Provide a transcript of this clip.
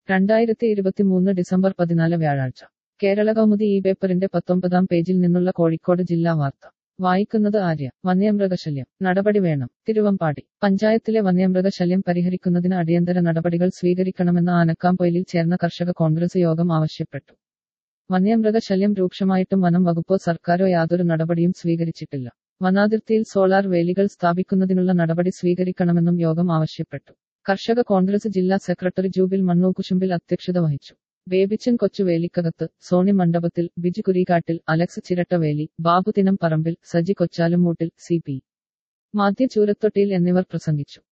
രണ്ടായിരത്തി ഇരുപത്തിമൂന്ന് ഡിസംബർ പതിനാല് വ്യാഴാഴ്ച കേരള കൗമുദി ഈ പേപ്പറിന്റെ പത്തൊമ്പതാം പേജിൽ നിന്നുള്ള കോഴിക്കോട് ജില്ലാ വാർത്ത വായിക്കുന്നത് ആര്യ വന്യമൃഗശല്യം നടപടി വേണം തിരുവമ്പാടി പഞ്ചായത്തിലെ വന്യമൃഗശല്യം പരിഹരിക്കുന്നതിന് അടിയന്തര നടപടികൾ സ്വീകരിക്കണമെന്ന് ആനക്കാംപൊയിലിൽ ചേർന്ന കർഷക കോൺഗ്രസ് യോഗം ആവശ്യപ്പെട്ടു വന്യമൃഗശല്യം രൂക്ഷമായിട്ടും വനം വകുപ്പോ സർക്കാരോ യാതൊരു നടപടിയും സ്വീകരിച്ചിട്ടില്ല വനാതിർത്തിയിൽ സോളാർ വേലികൾ സ്ഥാപിക്കുന്നതിനുള്ള നടപടി സ്വീകരിക്കണമെന്നും യോഗം ആവശ്യപ്പെട്ടു കർഷക കോൺഗ്രസ് ജില്ലാ സെക്രട്ടറി ജൂബിൽ മണ്ണൂക്കുശുമ്പിൽ അധ്യക്ഷത വഹിച്ചു ബേബിച്ചൻ കൊച്ചുവേലിക്കകത്ത് സോണി മണ്ഡപത്തിൽ ബിജു കുരികാട്ടിൽ അലക്സ് ചിരട്ടവേലി ബാബു തിനം പറമ്പിൽ സജി കൊച്ചാലുമൂട്ടിൽ സി പി മാധ്യ ചൂരത്തൊട്ടിയിൽ എന്നിവർ പ്രസംഗിച്ചു